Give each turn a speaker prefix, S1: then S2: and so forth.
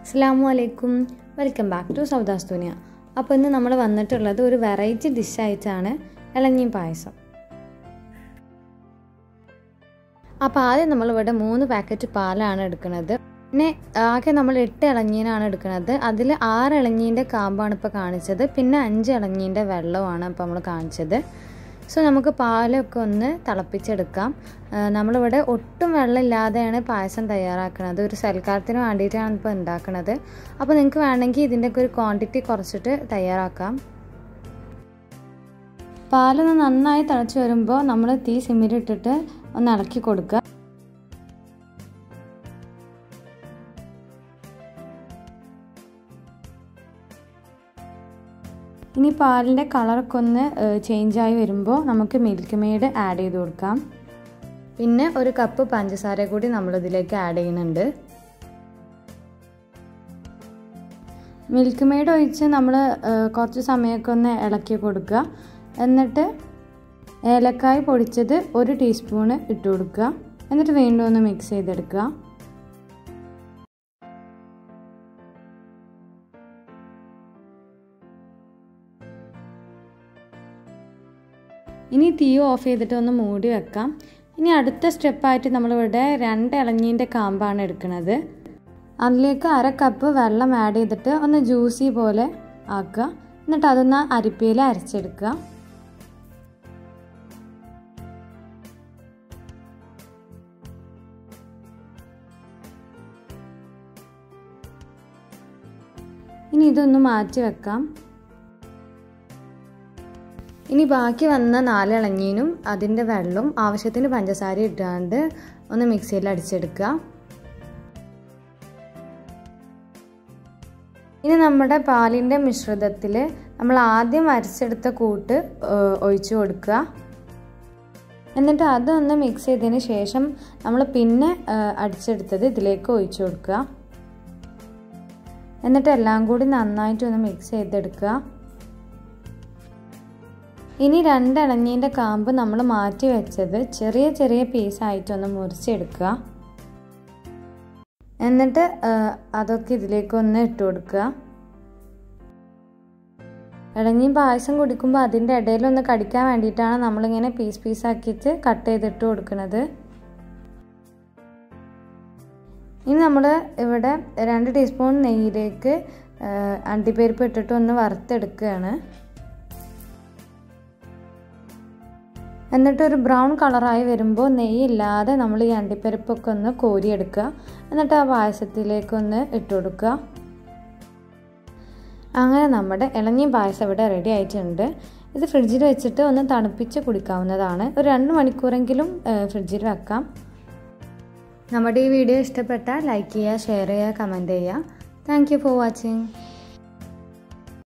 S1: അസ്സാമു അലൈക്കും welcome back to Sauda's Duniya അപ്പോൾ ഇന്ന് നമ്മൾ വന്നിട്ടുള്ളത് ഒരു വെറൈറ്റി ഡിഷായിട്ടാണ് ഇളഞ്ഞി പായസം അപ്പോൾ ആദ്യം നമ്മളിവിടെ മൂന്ന് പാക്കറ്റ് പാലാണ് എടുക്കുന്നത് പിന്നെ ആകെ നമ്മൾ എട്ട് ഇളഞ്ഞീനാണ് എടുക്കുന്നത് അതിൽ ആറ് ഇളഞ്ഞീൻ്റെ കാമ്പാണ് ഇപ്പോൾ കാണിച്ചത് പിന്നെ അഞ്ച് ഇളഞ്ഞീൻ്റെ വെള്ളമാണ് ഇപ്പോൾ നമ്മൾ കാണിച്ചത് സോ നമുക്ക് പാലൊക്കെ ഒന്ന് തിളപ്പിച്ചെടുക്കാം നമ്മളിവിടെ ഒട്ടും വെള്ളമില്ലാതെയാണ് പായസം തയ്യാറാക്കുന്നത് ഒരു സൽക്കാരത്തിന് വേണ്ടിയിട്ടാണ് ഇപ്പോൾ ഉണ്ടാക്കുന്നത് അപ്പോൾ നിങ്ങൾക്ക് വേണമെങ്കിൽ ഇതിൻ്റെയൊക്കെ ഒരു ക്വാണ്ടിറ്റി കുറച്ചിട്ട് തയ്യാറാക്കാം പാലൊന്ന് നന്നായി തിളച്ച് വരുമ്പോൾ നമ്മൾ തീ സിമ്മിലിട്ടിട്ട് ഒന്ന് ഇളക്കി കൊടുക്കുക ഇനി പാലിൻ്റെ കളറൊക്കെ ഒന്ന് ചേഞ്ചായി വരുമ്പോൾ നമുക്ക് മിൽക്ക് മെയ്ഡ് ആഡ് ചെയ്ത് കൊടുക്കാം പിന്നെ ഒരു കപ്പ് പഞ്ചസാര കൂടി നമ്മളിതിലേക്ക് ആഡ് ചെയ്യുന്നുണ്ട് മിൽക്ക് മെയ്ഡ് ഒഴിച്ച് നമ്മൾ കുറച്ച് സമയമൊക്കെ ഒന്ന് ഇളക്കി കൊടുക്കുക എന്നിട്ട് ഏലക്കായ് പൊടിച്ചത് ഒരു ടീസ്പൂണ് ഇട്ട് കൊടുക്കുക എന്നിട്ട് വീണ്ടും ഒന്ന് മിക്സ് ചെയ്തെടുക്കുക ഇനി തീ ഓഫ് ചെയ്തിട്ട് ഒന്ന് മൂടി വെക്കാം ഇനി അടുത്ത സ്റ്റെപ്പായിട്ട് നമ്മളിവിടെ രണ്ട് ഇളഞ്ഞീൻ്റെ കാമ്പാണ് എടുക്കുന്നത് അതിലേക്ക് അര കപ്പ് വെള്ളം ആഡ് ചെയ്തിട്ട് ഒന്ന് ജ്യൂസി പോലെ ആക്കുക എന്നിട്ട് അതൊന്ന് അരിപ്പയിൽ അരച്ചെടുക്കുക ഇനി ഇതൊന്ന് മാറ്റി വെക്കാം ഇനി ബാക്കി വന്ന നാല് ഇളഞ്ഞീനും അതിൻ്റെ വെള്ളവും ആവശ്യത്തിന് പഞ്ചസാര ഇട്ടാണ്ട് ഒന്ന് മിക്സിയിൽ അടിച്ചെടുക്കുക ഇനി നമ്മുടെ പാലിൻ്റെ മിശ്രിതത്തിൽ നമ്മൾ ആദ്യം അരച്ചെടുത്ത കൂട്ട് ഒഴിച്ചു കൊടുക്കുക എന്നിട്ട് അതൊന്ന് മിക്സ് ചെയ്തതിന് ശേഷം നമ്മൾ പിന്നെ അടിച്ചെടുത്തത് ഇതിലേക്ക് ഒഴിച്ചു കൊടുക്കുക എന്നിട്ട് എല്ലാം കൂടി നന്നായിട്ടൊന്ന് മിക്സ് ചെയ്തെടുക്കുക ഇനി രണ്ട് ഇളഞ്ഞീൻ്റെ കാമ്പ് നമ്മൾ മാറ്റി വെച്ചത് ചെറിയ ചെറിയ പീസായിട്ടൊന്ന് മുറിച്ചെടുക്കുക എന്നിട്ട് അതൊക്കെ ഇതിലേക്ക് ഒന്ന് ഇട്ട് കൊടുക്കുക ഇളഞ്ഞി പായസം കുടിക്കുമ്പോൾ അതിൻ്റെ ഇടയിലൊന്ന് കടിക്കാൻ വേണ്ടിയിട്ടാണ് നമ്മളിങ്ങനെ പീസ് പീസാക്കിയിട്ട് കട്ട് ചെയ്തിട്ട് കൊടുക്കുന്നത് ഇനി നമ്മൾ ഇവിടെ രണ്ട് ടീസ്പൂൺ നെയ്യിലേക്ക് അണ്ടിപ്പരിപ്പ് ഇട്ടിട്ട് ഒന്ന് വറുത്തെടുക്കുകയാണ് എന്നിട്ട് ഒരു ബ്രൗൺ കളറായി വരുമ്പോൾ നെയ്യില്ലാതെ നമ്മൾ ഈ അണ്ടിപ്പരിപ്പൊക്കെ ഒന്ന് കോരിയെടുക്കുക എന്നിട്ട് ആ പായസത്തിലേക്കൊന്ന് ഇട്ട് കൊടുക്കുക അങ്ങനെ നമ്മുടെ ഇളഞ്ഞി പായസം ഇവിടെ റെഡി ആയിട്ടുണ്ട് ഇത് ഫ്രിഡ്ജിൽ വെച്ചിട്ട് ഒന്ന് തണുപ്പിച്ച് കുടിക്കാവുന്നതാണ് ഒരു രണ്ട് മണിക്കൂറെങ്കിലും ഫ്രിഡ്ജിൽ വെക്കാം നമ്മുടെ ഈ വീഡിയോ ഇഷ്ടപ്പെട്ടാൽ ലൈക്ക് ചെയ്യുക ഷെയർ ചെയ്യുക കമൻറ്റ് ചെയ്യുക താങ്ക് യു ഫോർ വാച്ചിങ്